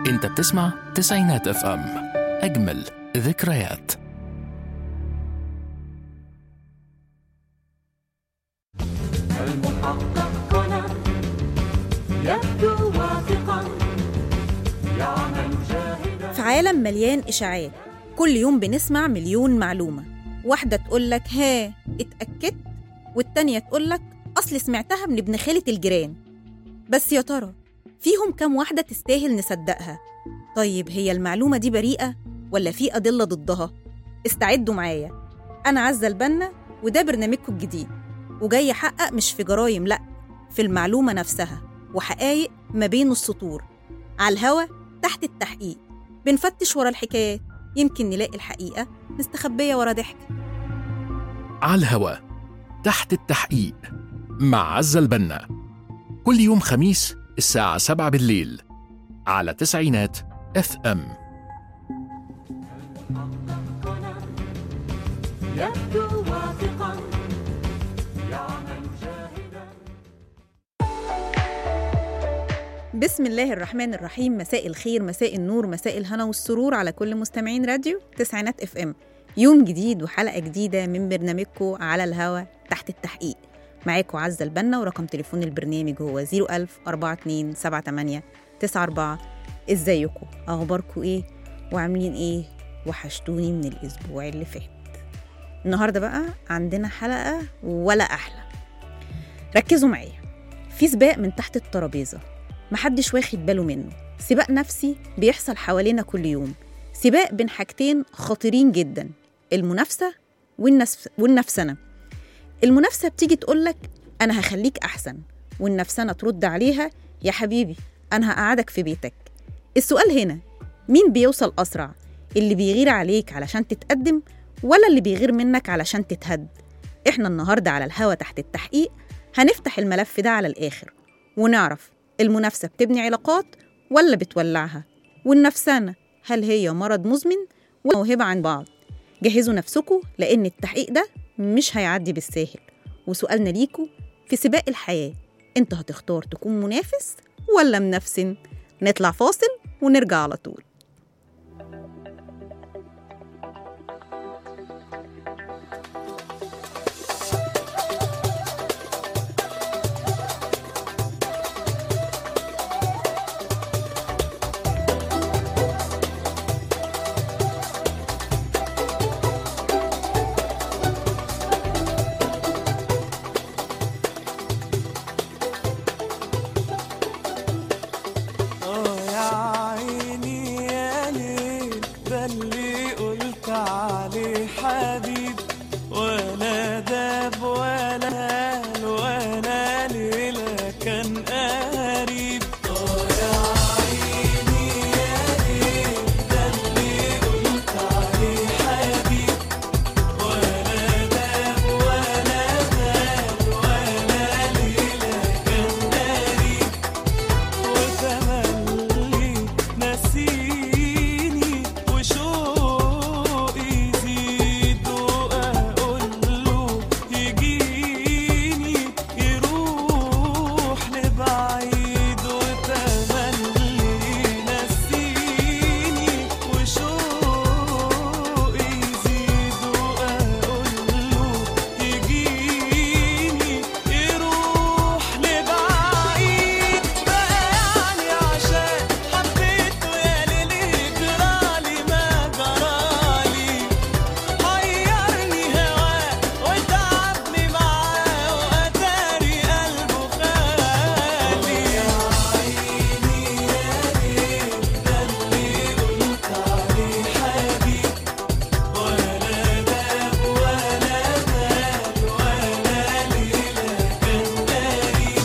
انت بتسمع تسعينات اف ام اجمل ذكريات المحقق كونان يبدو واثقا يعمل جاهدا في عالم مليان إشاعات كل يوم بنسمع مليون معلومة واحدة تقولك ها اتأكدت والتانية تقولك أصل سمعتها من ابن خالة الجيران بس يا ترى فيهم كام واحدة تستاهل نصدقها طيب هي المعلومة دي بريئة ولا في أدلة ضدها استعدوا معايا أنا عزة البنا وده برنامجكم الجديد وجاي أحقق مش في جرايم لأ في المعلومة نفسها وحقايق ما بين السطور على الهوا تحت التحقيق بنفتش ورا الحكايات يمكن نلاقي الحقيقة مستخبية ورا ضحك على الهوا تحت التحقيق مع عزة البنا كل يوم خميس الساعة 7 بالليل على تسعينات اف ام يبدو واثقا يعمل جاهدا بسم الله الرحمن الرحيم مساء الخير مساء النور مساء الهنا والسرور على كل مستمعين راديو تسعينات اف ام يوم جديد وحلقة جديدة من برنامجكم على الهوا تحت التحقيق معاكم عزة البنا ورقم تليفون البرنامج هو 01000 42 78 94 ازيكم اخباركم ايه وعاملين ايه وحشتوني من الاسبوع اللي فات النهارده بقى عندنا حلقة ولا احلى ركزوا معايا في سباق من تحت الترابيزة محدش واخد باله منه سباق نفسي بيحصل حوالينا كل يوم سباق بين حاجتين خطيرين جدا المنافسة والنفس والنفسنة المنافسة بتيجي تقولك أنا هخليك أحسن والنفسنة ترد عليها يا حبيبي أنا هقعدك في بيتك السؤال هنا مين بيوصل أسرع اللي بيغير عليك علشان تتقدم ولا اللي بيغير منك علشان تتهد إحنا النهاردة على الهوا تحت التحقيق هنفتح الملف ده على الآخر ونعرف المنافسة بتبني علاقات ولا بتولعها والنفسانة هل هي مرض مزمن ولا موهبة عن بعض جهزوا نفسكم لأن التحقيق ده مش هيعدي بالساهل وسؤالنا ليكوا في سباق الحياة انت هتختار تكون منافس ولا منافسن نطلع فاصل ونرجع على طول اه يا عيني يا ليل ده اللي قلت عليه حبيب ولا داب ولا هال ولا ليلة كان قريب اه يا عيني يا ليل ده اللي قلت عليه حبيب ولا داب ولا هال ولا ليلة كان قريب وتملي نسيني وشوقي يزيد وأقول له يجيني يروح لبعيد وتملي نسيني وشوقي يزيد وأقول له يجيني يروح لبعيد بقى يعني عشان حبيته يا ليلي جرالي ما جرالي حيرني هواه وتعبني معاه وأتاري قلبه خالي يا عيني يا ليل ده اللي قلت عليه حبيب ولا داب ولا مال ولا ليلة كان قريب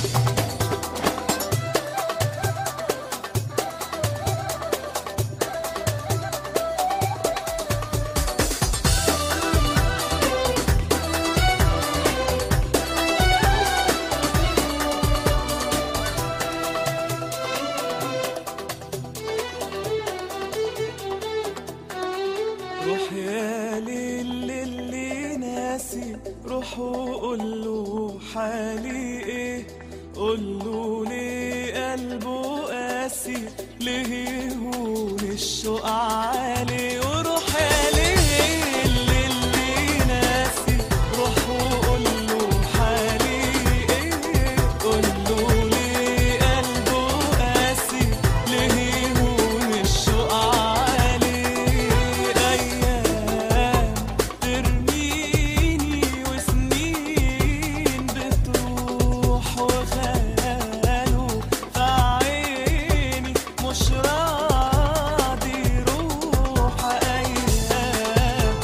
روح يا ليل اللي ناسي روح وقول له حالي ايه قول له ليه قلبه قاسي ليه هون الشوق عالي وروح يا ليل للي ناسي روح وقوله حالي ايه قوله ليه قلبه قاسي ليه هون الشوق عالي ايام ترميني وسنين بتروح وخياله في عيني مش راضي يروح ايام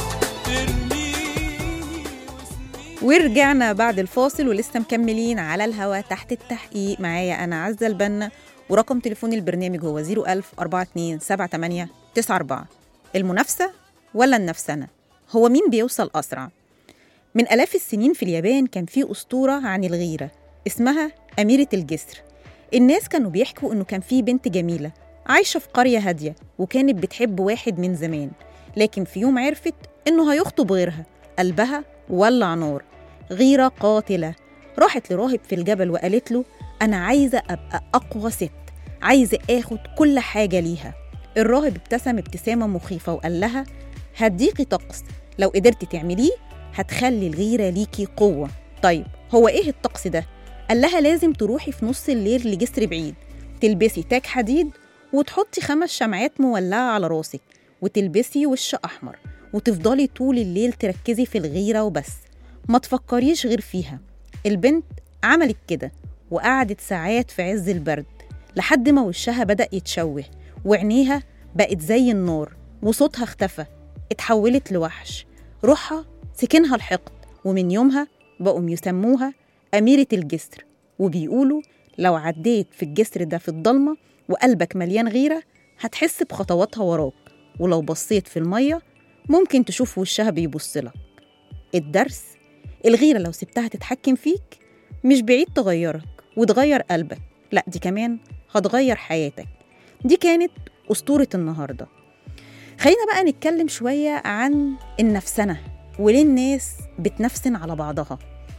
ترميني وسنين ورجعنا بعد الفاصل ولسه مكملين على الهوا تحت التحقيق معايا أنا عزة البنا ورقم تليفون البرنامج هو 01000 42 78 94 المنافسة ولا النفسنة؟ هو مين بيوصل أسرع؟ من آلاف السنين في اليابان كان في أسطورة عن الغيرة اسمها أميرة الجسر الناس كانوا بيحكوا إنه كان في بنت جميلة عايشة في قرية هادية وكانت بتحب واحد من زمان لكن في يوم عرفت إنه هيخطب غيرها قلبها ولع نار غيرة قاتلة راحت لراهب في الجبل وقالت له أنا عايزة أبقى أقوى ست عايزة آخد كل حاجة ليها الراهب ابتسم ابتسامة مخيفة وقال لها هديكي طقس لو قدرتي تعمليه هتخلي الغيرة ليكي قوة طيب هو إيه الطقس ده؟ قال لها لازم تروحي في نص الليل لجسر بعيد تلبسي تاج حديد وتحطي خمس شمعات مولعة على راسك وتلبسي وش أحمر وتفضلي طول الليل تركزي في الغيرة وبس ما تفكريش غير فيها البنت عملت كده وقعدت ساعات في عز البرد لحد ما وشها بدأ يتشوه وعينيها بقت زي النار وصوتها اختفى اتحولت لوحش روحها سكنها الحقد ومن يومها بقوا يسموها أميرة الجسر وبيقولوا لو عديت في الجسر ده في الضلمة وقلبك مليان غيرة هتحس بخطواتها وراك ولو بصيت في المية ممكن تشوف وشها بيبصلك الدرس الغيرة لو سبتها تتحكم فيك مش بعيد تغيرك وتغير قلبك لا دي كمان هتغير حياتك دي كانت أسطورة النهاردة خلينا بقى نتكلم شوية عن النفسنة وليه الناس بتنفسن على بعضها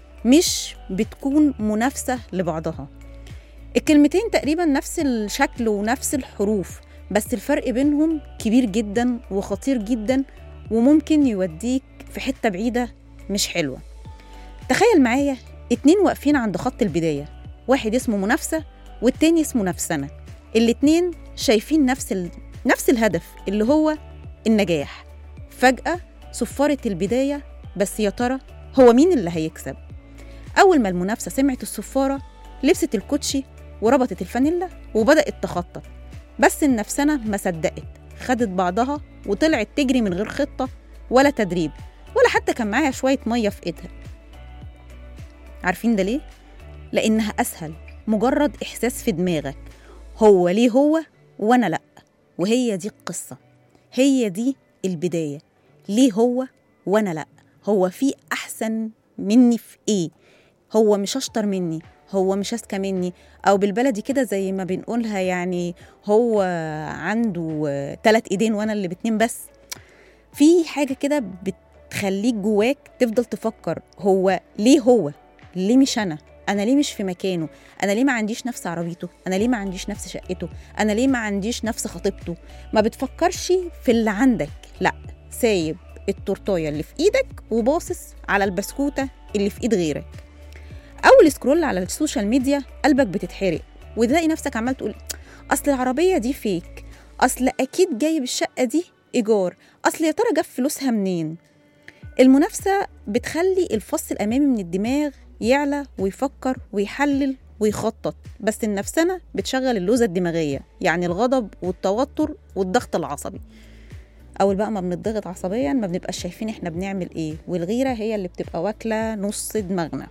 مش بتكون منافسة لبعضها الكلمتين تقريبا نفس الشكل ونفس الحروف بس الفرق بينهم كبير جدا وخطير جدا وممكن يوديك في حتة بعيدة مش حلوة تخيل معايا اتنين واقفين عند خط البداية واحد اسمه منافسة والتاني اسمه نفسنة الاتنين شايفين نفس ال... نفس الهدف اللي هو النجاح فجأة صفارة البداية بس يا ترى هو مين اللي هيكسب أول ما المنافسة سمعت الصفارة لبست الكوتشي وربطت الفانيلا وبدأت تخطط بس النفسنة ما صدقت خدت بعضها وطلعت تجري من غير خطة ولا تدريب ولا حتى كان معاها شوية مية في إيدها عارفين ده ليه؟ لأنها أسهل مجرد إحساس في دماغك هو ليه هو وأنا لأ وهي دي القصة هي دي البداية ليه هو وأنا لأ هو في أحسن مني في إيه هو مش أشطر مني هو مش أذكى مني أو بالبلدي كده زي ما بنقولها يعني هو عنده ثلاث إيدين وأنا اللي باتنين بس في حاجة كده بتخليك جواك تفضل تفكر هو ليه هو ليه مش أنا أنا ليه مش في مكانه أنا ليه ما عنديش نفس عربيته أنا ليه ما عنديش نفس شقته أنا ليه ما عنديش نفس خطيبته ما بتفكرش في اللي عندك لا سايب التورتايه اللي في ايدك وباصص على البسكوته اللي في ايد غيرك اول سكرول على السوشيال ميديا قلبك بتتحرق وتلاقي نفسك عمال تقول اصل العربيه دي فيك اصل اكيد جايب الشقه دي ايجار اصل يا ترى جاب فلوسها منين المنافسه بتخلي الفص الامامي من الدماغ يعلى ويفكر ويحلل ويخطط بس النفسنه بتشغل اللوزه الدماغيه يعني الغضب والتوتر والضغط العصبي اول بقى ما بنضغط عصبيا ما بنبقاش شايفين احنا بنعمل ايه والغيره هي اللي بتبقى واكله نص دماغنا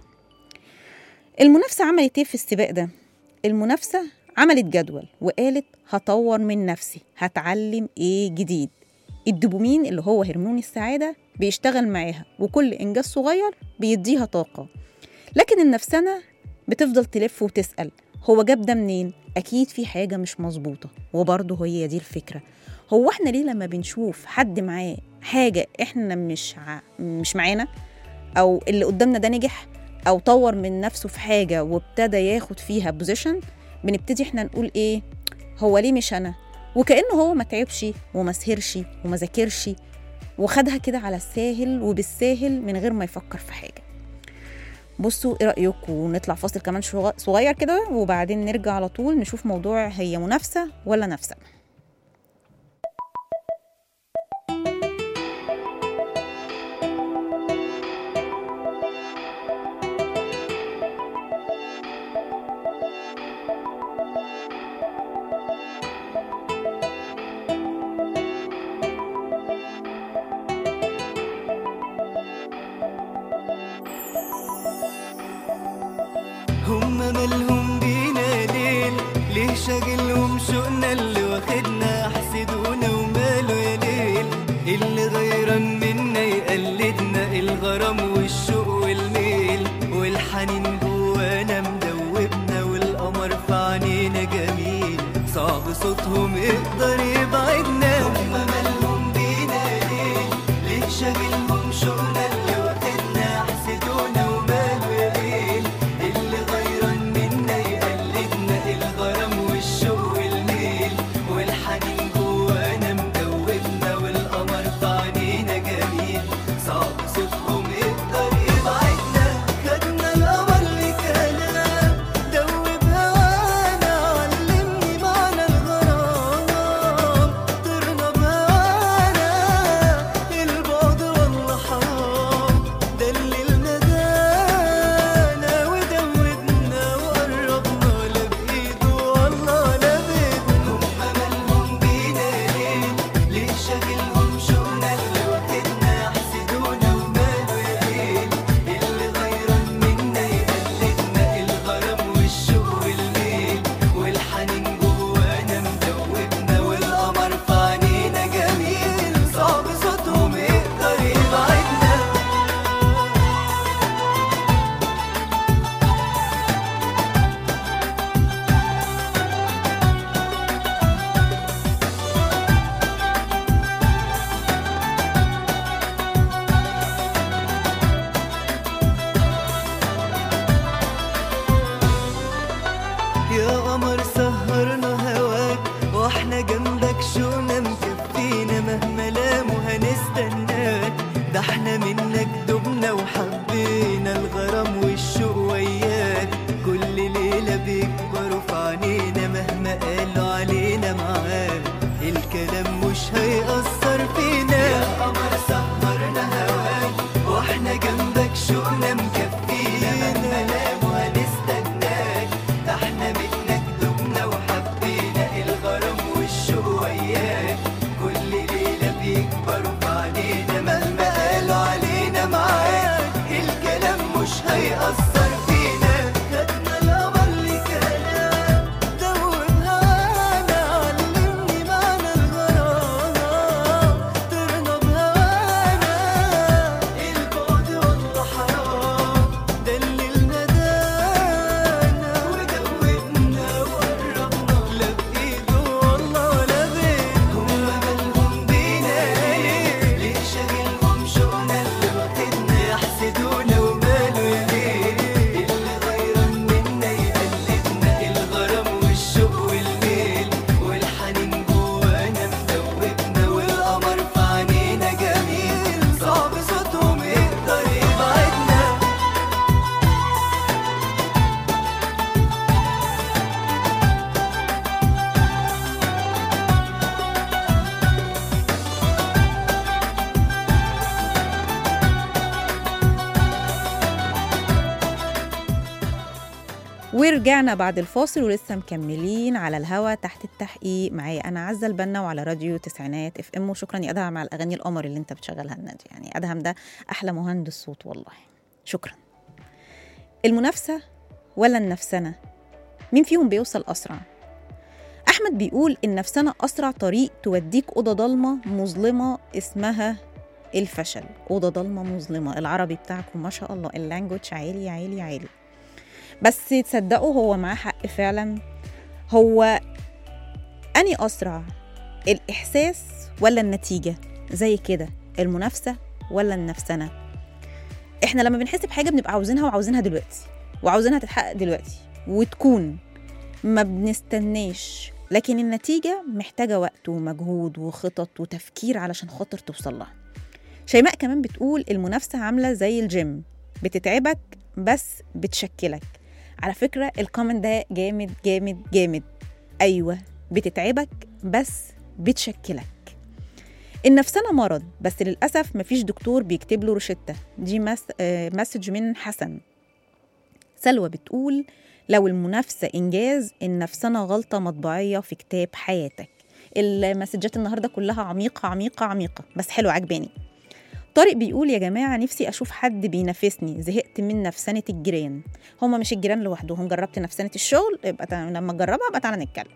المنافسه عملت ايه في السباق ده المنافسه عملت جدول وقالت هطور من نفسي هتعلم ايه جديد الدوبامين اللي هو هرمون السعاده بيشتغل معاها وكل انجاز صغير بيديها طاقه لكن النفسنه بتفضل تلف وتسال هو جاب ده منين اكيد في حاجه مش مظبوطه وبرضه هي دي الفكره هو احنا ليه لما بنشوف حد معاه حاجه احنا مش ع... مش معانا او اللي قدامنا ده نجح او طور من نفسه في حاجه وابتدى ياخد فيها بوزيشن بنبتدي احنا نقول ايه هو ليه مش انا وكانه هو ما تعبش وما سهرش وما ذاكرش وخدها كده على الساهل وبالساهل من غير ما يفكر في حاجه بصوا ايه رايكم نطلع فاصل كمان شو- صغير كده وبعدين نرجع على طول نشوف موضوع هي منافسه ولا نفسه هم مالهم بينا ليل ليه شاغلهم شوقنا اللي واخدنا حسدونا وماله يا ليل اللي غيران منا يقلدنا الغرام والشوق والميل والحنين جوانا مدوبنا والقمر في عينينا جميل صعب صوتهم يقدر يبعدنا هم مالهم بينا ليل ليه شاغلهم شوقنا اللي واخدنا حسدونا وماله يا ليل اللي غيران منا يقلدنا الغرام والشوق والميل والحنين جوانا مدوبنا والقمر في عينينا جميل صعب صوتهم يقدر يبعدنا خدنا القمر لكلام دوب هوانا علمني معنى الغرام طرنا بهوانا البعد والله حرام دللنا دانا ودوبنا وقربنا لا بإيده والله لا بإيدنا هم مالهم بينا ليه ليه شاغلهم شوقنا اللي واخدنا يحسدونا وماله يا ليل اللي غيران منا يقلدنا الغرام والشوق والميل والحنين جوانا مدوبنا والقمر في عينينا جميل صعب صوتهم يقدر يبعدنا يا قمر سهرنا هواك واحنا جنبك شوقنا مكفينا مهما لاموا هنستناك ده احنا منك دبنا وحبينا الغرام والشوق وياك كل ليلة بيكبروا في عينينا مهما قالوا علينا معاك الكلام مش هيأثر فينا يا قمر سهرنا هواك واحنا جنبك شوقنا مكفينا مهما لاموا هنستناك ده احنا منك دبنا وحبينا الغرام والشوق وياك كل ليلة بيكبروا في عينينا مهما قالوا علينا معاك الكلام مش هيأثر فينا خدنا القمر لكلام دوب هوانا علمني معنى الغرام طرنا بهوانا البعد والله حرام دللنا دانا ودوبنا وقربنا لا بإيده والله ولا بإيده هم مالهم بينا ليه ليه شاغلهم شوقنا اللي واخدنا يحسدونا وماله يا ليل اللي غيران منا يقلدنا الغرام والشوق والميل والحنين جوانا مدوبنا والقمر في عينينا جميل صعب صوتهم يقدر يبعدنا ورجعنا بعد الفاصل ولسه مكملين على الهوا تحت التحقيق معايا انا عزه البنا وعلى راديو تسعينات اف ام وشكرا يا ادهم على الاغاني القمر اللي انت بتشغلها لنا دي يعني ادهم ده احلى مهندس صوت والله شكرا المنافسه ولا النفسنه مين فيهم بيوصل اسرع احمد بيقول النفسنه اسرع طريق توديك اوضه ضلمه مظلمه اسمها الفشل اوضه ضلمه مظلمه العربي بتاعكم ما شاء الله اللانجوج عالي عالي عالي بس تصدقوا هو معاه حق فعلا هو أني أسرع الإحساس ولا النتيجة زي كده المنافسة ولا النفسنة إحنا لما بنحس بحاجة بنبقى عاوزينها وعاوزينها دلوقتي وعاوزينها تتحقق دلوقتي وتكون ما بنستناش لكن النتيجة محتاجة وقت ومجهود وخطط وتفكير علشان خاطر توصل لها شيماء كمان بتقول المنافسة عاملة زي الجيم بتتعبك بس بتشكلك على فكرة الكومنت ده جامد جامد جامد أيوة بتتعبك بس بتشكلك النفسانة مرض بس للأسف مفيش دكتور بيكتب له روشتة دي مس... آه، مسج من حسن سلوى بتقول لو المنافسة إنجاز النفسانة غلطة مطبعية في كتاب حياتك المسجات النهاردة كلها عميقة عميقة عميقة بس حلو عجباني طارق بيقول يا جماعة نفسي أشوف حد بينافسني زهقت من نفسنة الجيران هما مش الجيران لوحدهم جربت نفسنة الشغل يبقى تع- لما تجربها يبقى تعالى نتكلم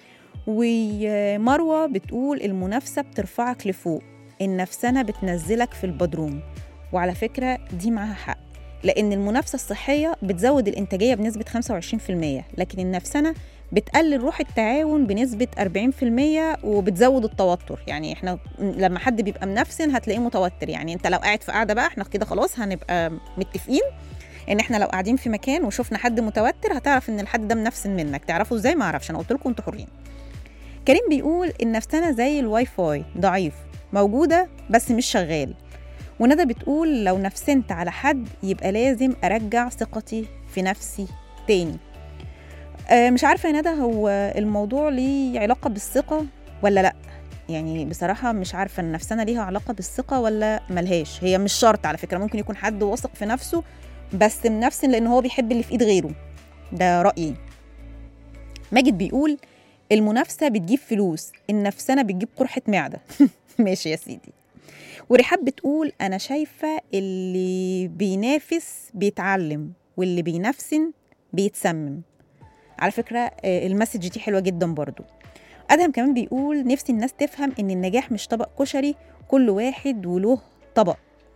ومروة بتقول المنافسة بترفعك لفوق النفسنة بتنزلك في البدروم وعلى فكرة دي معاها حق لأن المنافسة الصحية بتزود الإنتاجية بنسبة 25% لكن النفسنة بتقلل روح التعاون بنسبة 40% وبتزود التوتر يعني احنا لما حد بيبقى منفسن هتلاقيه متوتر يعني انت لو قاعد في قاعدة بقى احنا كده خلاص هنبقى متفقين ان احنا لو قاعدين في مكان وشفنا حد متوتر هتعرف ان الحد ده منفسن منك تعرفوا ازاي ما اعرفش انا قلت لكم انتوا حرين كريم بيقول النفسنة زي الواي فاي ضعيف موجودة بس مش شغال وندى بتقول لو نفسنت على حد يبقى لازم أرجع ثقتي في نفسي تاني آه، مش عارفة يا ندى هو الموضوع ليه علاقة بالثقة ولا لأ يعني بصراحة مش عارفة النفسنة ليها علاقة بالثقة ولا ملهاش هي مش شرط على فكرة ممكن يكون حد واثق في نفسه بس منفسن لأن هو بيحب اللي في إيد غيره ده رأيي ماجد بيقول المنافسة بتجيب فلوس النفسنة بتجيب قرحة معدة ماشي يا سيدي ورحاب بتقول أنا شايفة اللي بينافس بيتعلم واللي بينفسن بيتسمم على فكرة آه، المسج دي حلوة جدا برضو أدهم كمان بيقول نفسي الناس تفهم إن النجاح مش طبق كشري كل واحد وله طبق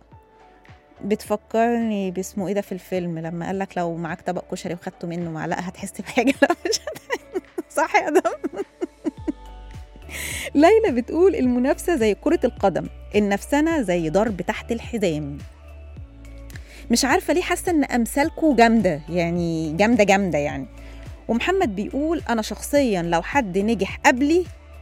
بتفكرني باسمه ايه ده في الفيلم لما قال لك لو معاك طبق كشري وخدته منه معلقه هتحس بحاجه لا مش هتحس صح يا ادم ليلى بتقول المنافسه زي كره القدم النفسنه زي ضرب تحت الحزام مش عارفه ليه حاسه ان امثالكم جامده يعني جامده جامده يعني ومحمد بيقول انا شخصيا لو حد نجح قبلي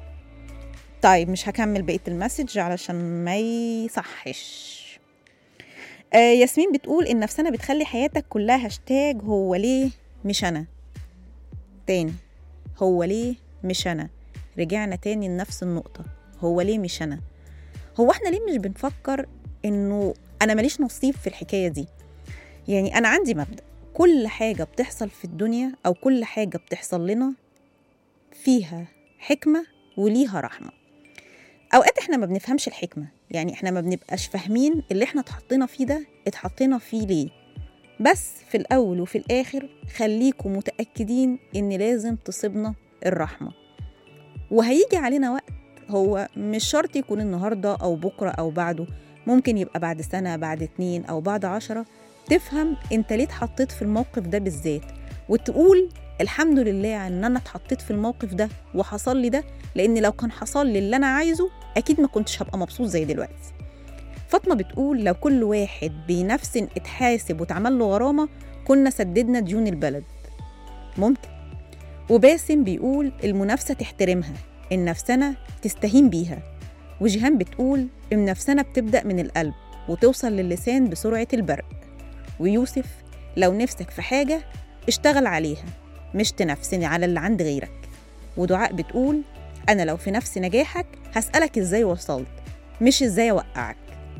طيب مش هكمل بقيه المسج علشان ما يصحش آه ياسمين بتقول النفسنه بتخلي حياتك كلها هاشتاج هو ليه مش انا تاني هو ليه مش انا رجعنا تاني لنفس النقطه هو ليه مش انا هو احنا ليه مش بنفكر انه انا ماليش نصيب في الحكايه دي يعني انا عندي مبدا كل حاجه بتحصل في الدنيا او كل حاجه بتحصل لنا فيها حكمه وليها رحمه اوقات احنا ما بنفهمش الحكمه يعني احنا ما بنبقاش فاهمين اللي احنا اتحطينا فيه ده اتحطينا فيه ليه بس في الاول وفي الاخر خليكم متاكدين ان لازم تصيبنا الرحمه وهيجي علينا وقت هو مش شرط يكون النهارده او بكره او بعده ممكن يبقى بعد سنه بعد اتنين او بعد عشرة تفهم انت ليه اتحطيت في الموقف ده بالذات وتقول الحمد لله ان انا اتحطيت في الموقف ده وحصل لي ده لان لو كان حصل لي اللي انا عايزه اكيد ما كنتش هبقى مبسوط زي دلوقتي فاطمه بتقول لو كل واحد بنفس اتحاسب واتعمل له غرامه كنا سددنا ديون البلد ممكن وباسم بيقول المنافسه تحترمها النفسنه تستهين بيها وجيهان بتقول النفسنه بتبدا من القلب وتوصل للسان بسرعه البرق ويوسف لو نفسك في حاجه اشتغل عليها مش تنافسني على اللي عند غيرك ودعاء بتقول أنا لو في نفس نجاحك هسألك إزاي وصلت مش إزاي أوقعك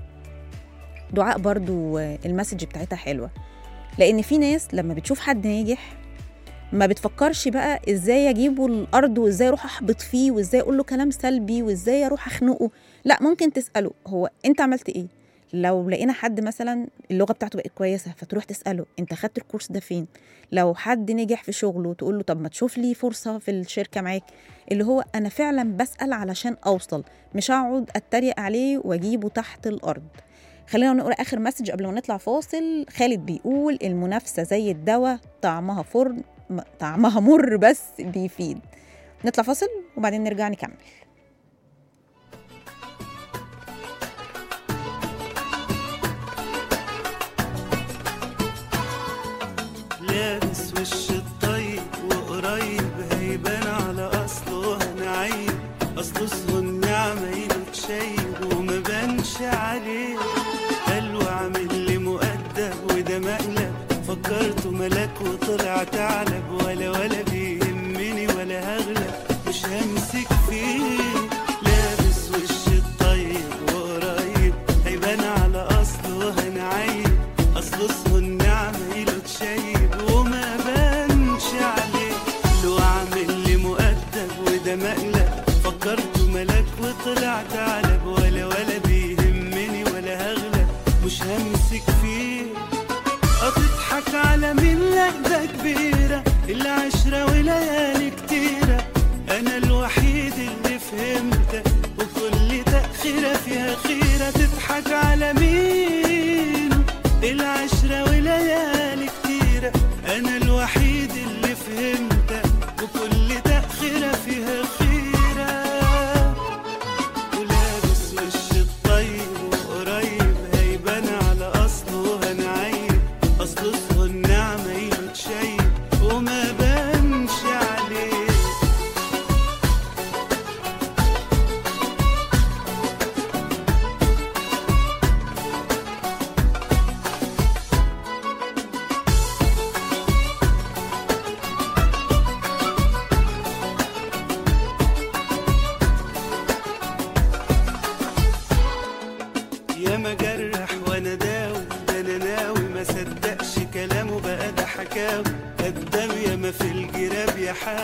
دعاء برضو آه، المسج بتاعتها حلوة لأن في ناس لما بتشوف حد ناجح ما بتفكرش بقى ازاي اجيبه الارض وازاي اروح احبط فيه وازاي اقول له كلام سلبي وازاي اروح اخنقه لا ممكن تساله هو انت عملت ايه لو لقينا حد مثلا اللغه بتاعته بقت كويسه فتروح تساله انت خدت الكورس ده فين لو حد نجح في شغله تقول له طب ما تشوف لي فرصه في الشركه معاك اللي هو انا فعلا بسال علشان اوصل مش اقعد اتريق عليه واجيبه تحت الارض خلينا نقرا اخر مسج قبل ما نطلع فاصل خالد بيقول المنافسه زي الدواء طعمها فرن م- طعمها مر بس بيفيد نطلع فاصل وبعدين نرجع نكمل لابس وش الطيب وقريب هيبان على اصله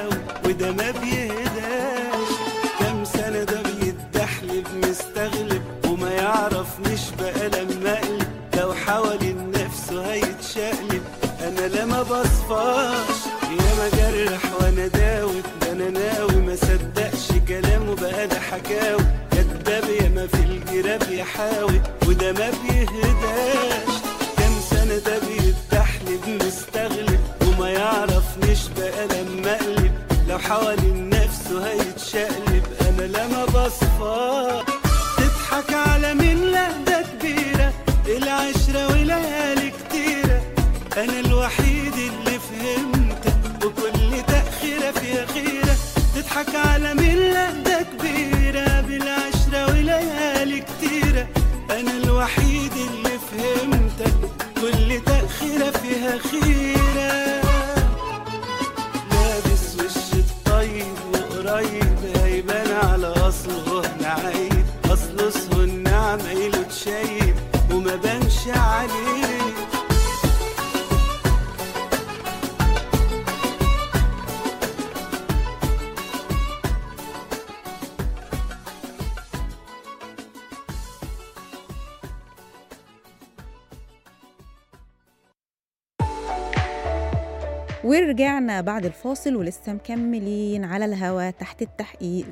حكاوي وده ما بيهداش كام سنة ده بيتدحلب مستغلب وما يعرفنيش بقى لما اقلب لو حوالين نفسه هيتشقلب انا لا ما بصفاش يا ما جرح وانا داوي ده انا ناوي ما صدقش كلامه بقى ده حكاوي كداب يا ما في الجراب يحاول وده ما بيهداش كام سنة ده بيتدحلب مستغلب وما يعرفنيش بقى لما اقلب لو حوالين نفسه هيتشقلب انا لا ما بصفاش تضحك على مين لا ده كبيرة العشرة وليالي كتيرة أنا الوحيد اللي فهمتك وكل تأخيرة فيها خيرة تضحك على مين لا ده كبيرة بالعشرة وليالي كتيرة أنا الوحيد اللي فهمتك كل تأخيرة فيها خيرة لابس وش الطيب وقريب هيبان على اصله نعيب اصله اسهو النعم عيله تشيب وما بانش عليه ورجعنا بعد الفاصل ولسه مكملين على الهوا تحت التحقيق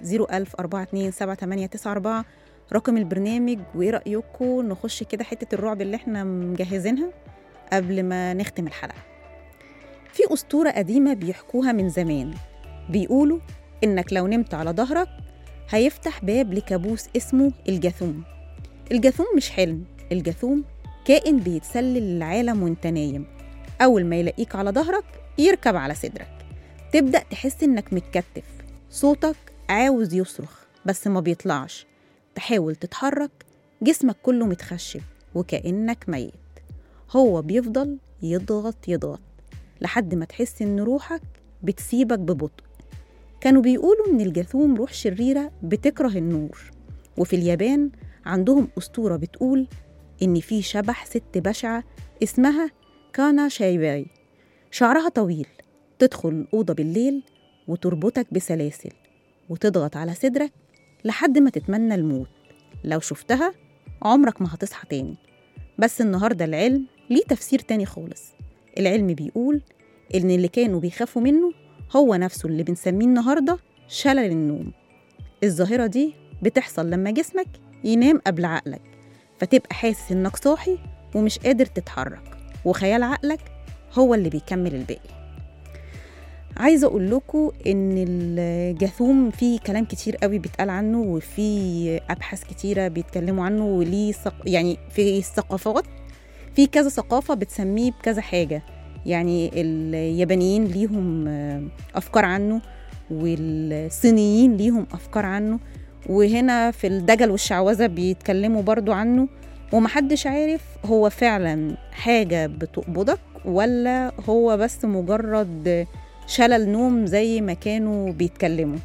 010427894 رقم البرنامج وايه رأيكم نخش كده حتة الرعب اللي احنا مجهزينها قبل ما نختم الحلقة في أسطورة قديمة بيحكوها من زمان بيقولوا إنك لو نمت على ظهرك هيفتح باب لكابوس اسمه الجاثوم الجاثوم مش حلم الجاثوم كائن بيتسلل للعالم وانت نايم أول ما يلاقيك على ظهرك يركب على صدرك تبدأ تحس إنك متكتف صوتك عاوز يصرخ بس ما بيطلعش تحاول تتحرك جسمك كله متخشب وكأنك ميت هو بيفضل يضغط يضغط لحد ما تحس إن روحك بتسيبك ببطء كانوا بيقولوا إن الجاثوم روح شريرة بتكره النور وفي اليابان عندهم أسطورة بتقول إن في شبح ست بشعة اسمها كانا شايباي شعرها طويل تدخل الأوضة بالليل وتربطك بسلاسل وتضغط على صدرك لحد ما تتمنى الموت لو شفتها عمرك ما هتصحى تاني بس النهاردة العلم ليه تفسير تاني خالص العلم بيقول إن اللي كانوا بيخافوا منه هو نفسه اللي بنسميه النهاردة شلل النوم الظاهرة دي بتحصل لما جسمك ينام قبل عقلك فتبقى حاسس إنك صاحي ومش قادر تتحرك وخيال عقلك هو اللي بيكمل الباقي عايزه اقول لكم ان الجاثوم فيه كلام كتير قوي بيتقال عنه وفي ابحاث كتيره بيتكلموا عنه وليه ثق... يعني في الثقافات في كذا ثقافه بتسميه بكذا حاجه يعني اليابانيين ليهم آه، افكار عنه والصينيين ليهم افكار عنه وهنا في الدجل والشعوذه بيتكلموا برضو عنه ومحدش عارف هو فعلا حاجة بتقبضك ولا هو بس مجرد شلل نوم زي ما كانوا بيتكلموا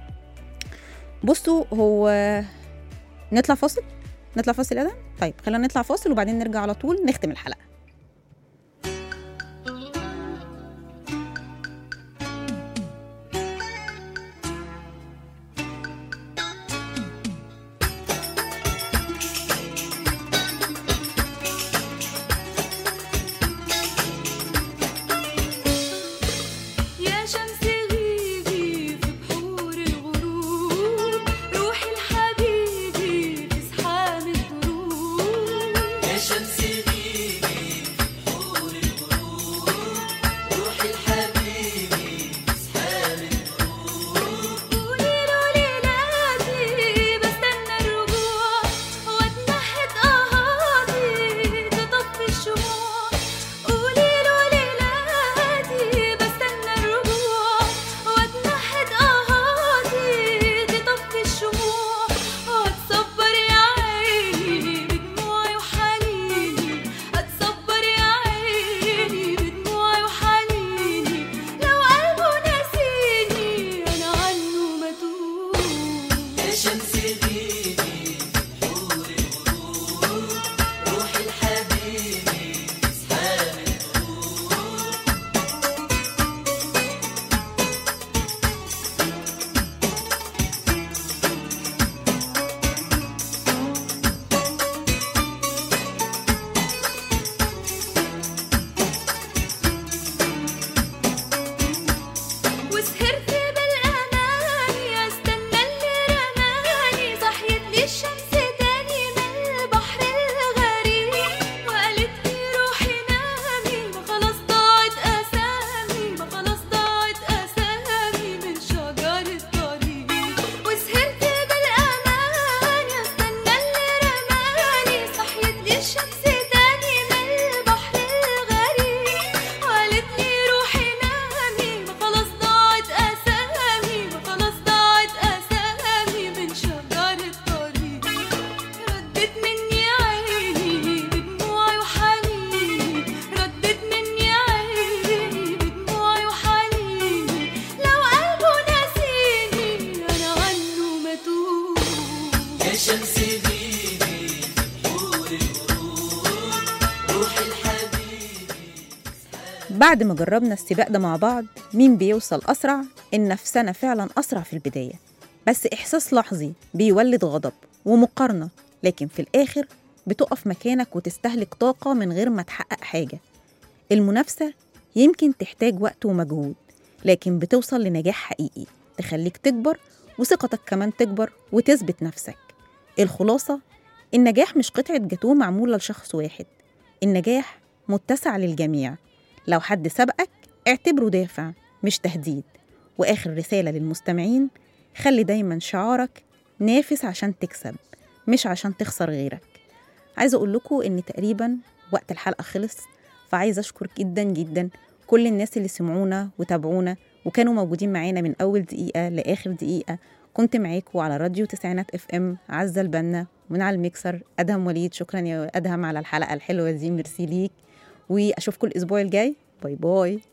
بصوا هو نطلع فاصل نطلع فاصل ادم طيب خلينا نطلع فاصل وبعدين نرجع على طول نختم الحلقة يا شمس غيبي في بحور الغروب روحي لحبيبي في زحام الدروب يا شمس غيبي بعد ما جربنا السباق ده مع بعض مين بيوصل أسرع النفسنا فعلا أسرع في البداية بس إحساس لحظي بيولد غضب ومقارنة لكن في الآخر بتقف مكانك وتستهلك طاقة من غير ما تحقق حاجة المنافسة يمكن تحتاج وقت ومجهود لكن بتوصل لنجاح حقيقي تخليك تكبر وثقتك كمان تكبر وتثبت نفسك الخلاصة النجاح مش قطعة جاتوه معمولة لشخص واحد النجاح متسع للجميع لو حد سبقك اعتبره دافع مش تهديد وآخر رسالة للمستمعين خلي دايما شعارك نافس عشان تكسب مش عشان تخسر غيرك عايزة أقول لكم إن تقريبا وقت الحلقة خلص فعايزة أشكر جدا جدا كل الناس اللي سمعونا وتابعونا وكانوا موجودين معانا من أول دقيقة لآخر دقيقة كنت معاكم على راديو تسعينات اف ام عزة البنا ومن على الميكسر أدهم وليد شكرا يا أدهم على الحلقة الحلوة دي ميرسي ليك وأشوفكم الأسبوع الجاي باي باي